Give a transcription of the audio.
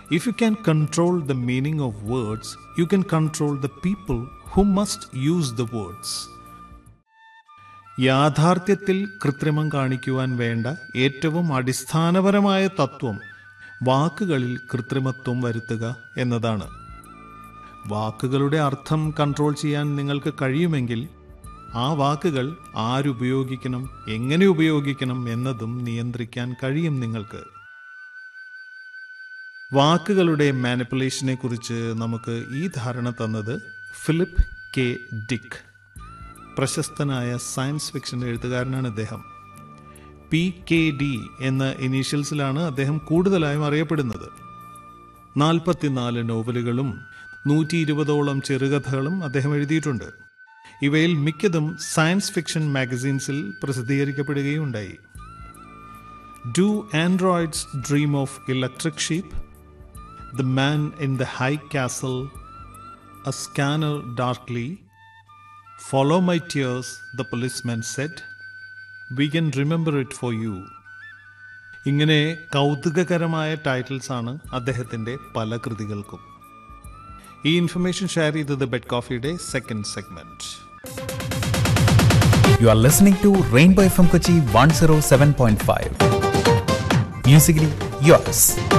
If you can control the meaning of words, you can control the people who must use the words. യാഥാർത്ഥ്യത്തിൽ കൃത്രിമം കാണിക്കുവാൻ വേണ്ട ഏറ്റവും അടിസ്ഥാനപരമായ തത്വം വാക്കുകളിൽ കൃത്രിമത്വം വരുത്തുക എന്നതാണ് വാക്കുകളുടെ അർത്ഥം കൺട്രോൾ ചെയ്യാൻ നിങ്ങൾക്ക് കഴിയുമെങ്കിൽ ആ വാക്കുകൾ ആരുപയോഗിക്കണം എങ്ങനെ ഉപയോഗിക്കണം എന്നതും നിയന്ത്രിക്കാൻ കഴിയും നിങ്ങൾക്ക് വാക്കുകളുടെ മാനിപ്പുലേഷനെ കുറിച്ച് നമുക്ക് ഈ ധാരണ തന്നത് ഫിലിപ്പ് കെ ഡിക്ക് പ്രശസ്തനായ സയൻസ് ഫിക്ഷൻ എഴുത്തുകാരനാണ് അദ്ദേഹം പി കെ ഡി എന്ന ഇനീഷ്യൽസിലാണ് അദ്ദേഹം കൂടുതലായും അറിയപ്പെടുന്നത് നാൽപ്പത്തിനാല് നോവലുകളും നൂറ്റി ഇരുപതോളം ചെറുകഥകളും അദ്ദേഹം എഴുതിയിട്ടുണ്ട് ഇവയിൽ മിക്കതും സയൻസ് ഫിക്ഷൻ മാഗസീൻസിൽ പ്രസിദ്ധീകരിക്കപ്പെടുകയുണ്ടായി do androids dream of electric sheep the man in the high castle a scanner darkly flow my tears the policeman said we can remember it for you ഇങ്ങനെ കൗതുകകരമായ ടൈറ്റിൽസ് ആണ് അദ്ദേഹത്തിൻ്റെ പല കൃതികൾക്കും ഈ ഇൻഫർമേഷൻ ഷെയർ ചെയ്തത് ബെഡ് കോഫിയുടെ second segment You are listening to Rainbow FM Kochi 107.5. Musically yours.